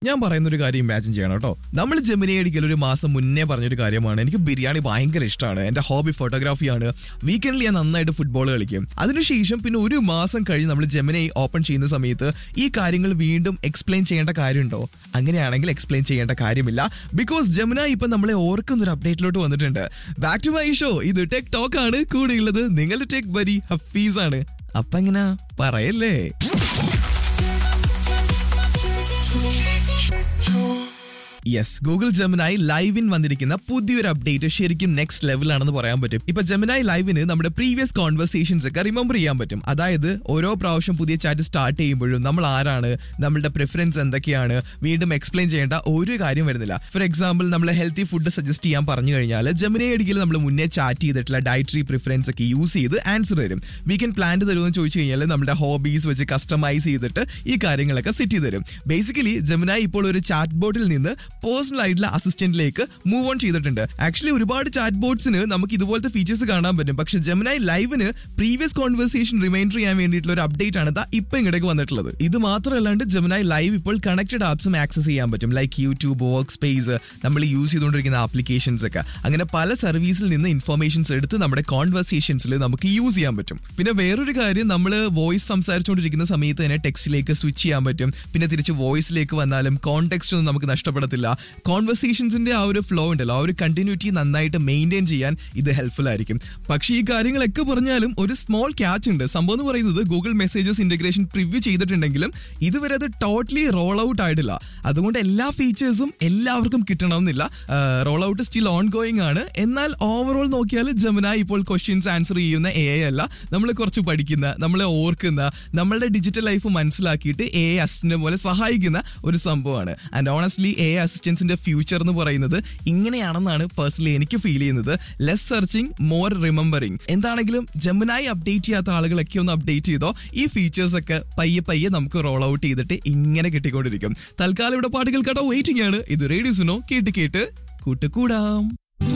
ഞാൻ പറയുന്ന ഒരു കാര്യം ഇമാജിൻ ചെയ്യണം കേട്ടോ നമ്മൾ ജെമിനി അടിക്കൽ ഒരു മാസം മുന്നേ പറഞ്ഞൊരു കാര്യമാണ് എനിക്ക് ബിരിയാണി ഭയങ്കര ഇഷ്ടമാണ് എന്റെ ഹോബി ഫോട്ടോഗ്രാഫിയാണ് വീക്കെൻഡിൽ ഞാൻ നന്നായിട്ട് ഫുട്ബോൾ കളിക്കും അതിനുശേഷം പിന്നെ ഒരു മാസം കഴിഞ്ഞ് നമ്മൾ ജെമിനി ഓപ്പൺ ചെയ്യുന്ന സമയത്ത് ഈ കാര്യങ്ങൾ വീണ്ടും എക്സ്പ്ലെയിൻ ചെയ്യേണ്ട കാര്യമുണ്ടോ അങ്ങനെയാണെങ്കിൽ എക്സ്പ്ലെയിൻ ചെയ്യേണ്ട കാര്യമില്ല ബിക്കോസ് ജമുന ഇപ്പൊ നമ്മളെ ഓർക്കുന്ന ഒരു അപ്ഡേറ്റിലോട്ട് വന്നിട്ടുണ്ട് ബാക്ക് ടു മൈ ഷോ ഇത് ടെക് ടോക്ക് ആണ് കൂടെയുള്ളത് നിങ്ങളുടെ ടെക് ബരി ഹഫീസ് ആണ് അപ്പൊ എങ്ങനെ പറയല്ലേ യെസ് ഗൂഗിൾ ജെമിനായി ലൈവിൻ വന്നിരിക്കുന്ന പുതിയൊരു അപ്ഡേറ്റ് ശരിക്കും നെക്സ്റ്റ് ലെവലാണെന്ന് പറയാൻ പറ്റും ഇപ്പൊ ജെമിനായി ലൈവിന് നമ്മുടെ പ്രീവിയസ് കോൺവെർസേഷൻസ് ഒക്കെ റിമെമ്പർ ചെയ്യാൻ പറ്റും അതായത് ഓരോ പ്രാവശ്യം പുതിയ ചാറ്റ് സ്റ്റാർട്ട് ചെയ്യുമ്പോഴും നമ്മൾ ആരാണ് നമ്മളുടെ പ്രിഫറൻസ് എന്തൊക്കെയാണ് വീണ്ടും എക്സ്പ്ലെയിൻ ചെയ്യേണ്ട ഒരു കാര്യം വരുന്നില്ല ഫോർ എക്സാമ്പിൾ നമ്മൾ ഹെൽത്തി ഫുഡ് സജസ്റ്റ് ചെയ്യാൻ പറഞ്ഞു കഴിഞ്ഞാൽ ജെമിനായി അടിക്കൽ നമ്മൾ മുന്നേ ചാറ്റ് ചെയ്തിട്ടുള്ള ഡയറ്ററി പ്രിഫറൻസ് ഒക്കെ യൂസ് ചെയ്ത് ആൻസർ തരും വീക്കെൻഡ് പ്ലാൻ തരുമെന്ന് ചോദിച്ചു കഴിഞ്ഞാൽ നമ്മുടെ ഹോബീസ് വെച്ച് കസ്റ്റമൈസ് ചെയ്തിട്ട് ഈ കാര്യങ്ങളൊക്കെ സെറ്റ് ചെയ്ത് തരും ബേസിക്കലി ജെമിനായി ഇപ്പോൾ ഒരു ചാറ്റ് ബോട്ടിൽ നിന്ന് പേഴ്സണൽ ആയിട്ടുള്ള അസിസ്റ്റന്റിലേക്ക് മൂവ് ഓൺ ചെയ്തിട്ടുണ്ട് ആക്ച്വലി ഒരുപാട് ചാറ്റ് ബോട്ട്സിന് നമുക്ക് ഇതുപോലത്തെ ഫീച്ചേഴ്സ് കാണാൻ പറ്റും പക്ഷെ ജെമിനായി ലൈവിന് പ്രീവിയസ് കോൺവെർസേഷൻ റിമൈൻഡർ ചെയ്യാൻ വേണ്ടിയിട്ടുള്ള ഒരു അപ്ഡേറ്റ് ആണ് ദാ ഇപ്പൊ ഇങ്ങോട്ടേക്ക് വന്നിട്ടുള്ളത് ഇത് മാത്രമല്ലാണ്ട് ജെമിനായി ലൈവ് ഇപ്പോൾ കണക്റ്റഡ് ആപ്സും ആക്സസ് ചെയ്യാൻ പറ്റും ലൈക്ക് യൂട്യൂബ് വർക്ക് സ്പേസ് നമ്മൾ യൂസ് ചെയ്തുകൊണ്ടിരിക്കുന്ന ആപ്ലിക്കേഷൻസ് ഒക്കെ അങ്ങനെ പല സർവീസിൽ നിന്ന് ഇൻഫർമേഷൻസ് എടുത്ത് നമ്മുടെ കോൺവെർസേഷൻസിൽ നമുക്ക് യൂസ് ചെയ്യാൻ പറ്റും പിന്നെ വേറൊരു കാര്യം നമ്മൾ വോയിസ് സംസാരിച്ചുകൊണ്ടിരിക്കുന്ന സമയത്ത് തന്നെ ടെക്സ്റ്റിലേക്ക് സ്വിച്ച് ചെയ്യാൻ പറ്റും പിന്നെ തിരിച്ച് വോയിസിലേക്ക് വന്നാലും കോണ്ടെക്സ്റ്റ് ഒന്നും നമുക്ക് നഷ്ടപ്പെടത്തില്ല കോൺവെർസേഷൻസിന്റെ ആ ഒരു ഫ്ലോ ഉണ്ടല്ലോ ആ ഒരു കണ്ടിന്യൂറ്റി നന്നായിട്ട് മെയിൻറ്റെയിൻ ചെയ്യാൻ ഇത് ഹെൽപ്ഫുൾ ആയിരിക്കും പക്ഷേ ഈ കാര്യങ്ങളൊക്കെ പറഞ്ഞാലും ഒരു സ്മോൾ ക്യാച്ച് ഉണ്ട് സംഭവം എന്ന് പറയുന്നത് ഗൂഗിൾ മെസ്സേജസ് ഇന്റഗ്രേഷൻ പ്രിവ്യൂ ചെയ്തിട്ടുണ്ടെങ്കിലും ഇതുവരെ അത് ടോട്ടലി റോൾ ഔട്ട് ആയിട്ടില്ല അതുകൊണ്ട് എല്ലാ ഫീച്ചേഴ്സും എല്ലാവർക്കും കിട്ടണമെന്നില്ല roll out still ongoing ആണ് എന്നാൽ ഓവറോൾ നോക്കിയാൽ ജമുന ഇപ്പോൾ ക്വസ്റ്റ്യൻസ് ആൻസർ ചെയ്യുന്ന എ അല്ല നമ്മൾ കുറച്ച് പഠിക്കുന്ന നമ്മളെ ഓർക്കുന്ന നമ്മളുടെ ഡിജിറ്റൽ ലൈഫ് മനസ്സിലാക്കിയിട്ട് എ അസിസ്റ്റന്റ് പോലെ സഹായിക്കുന്ന ഒരു സംഭവമാണ് ആൻഡ് ഓണസ്റ്റ്ലി എ അസിസ്റ്റൻസിന്റെ ഫ്യൂച്ചർ എന്ന് പറയുന്നത് ഇങ്ങനെയാണെന്നാണ് പേഴ്സണലി എനിക്ക് ഫീൽ ചെയ്യുന്നത് ലെസ് സെർച്ചിങ് മോർ റിമെമ്പറിങ് എന്താണെങ്കിലും ജമുനായി അപ്ഡേറ്റ് ചെയ്യാത്ത ആളുകളൊക്കെ ഒന്ന് അപ്ഡേറ്റ് ചെയ്തോ ഈ ഫീച്ചേഴ്സ് ഒക്കെ പയ്യെ പയ്യെ നമുക്ക് റോൾ ഔട്ട് ചെയ്തിട്ട് ഇങ്ങനെ കിട്ടിക്കൊണ്ടിരിക്കും തൽക്കാലം ഇവിടെ പാട്ടുകൾ കേട്ടോ വെയിറ്റിംഗ് ആണ് ഇത് റേഡിയോസിനോ കേട്ട് കേട്ട് കൂട്ടുകൂടാം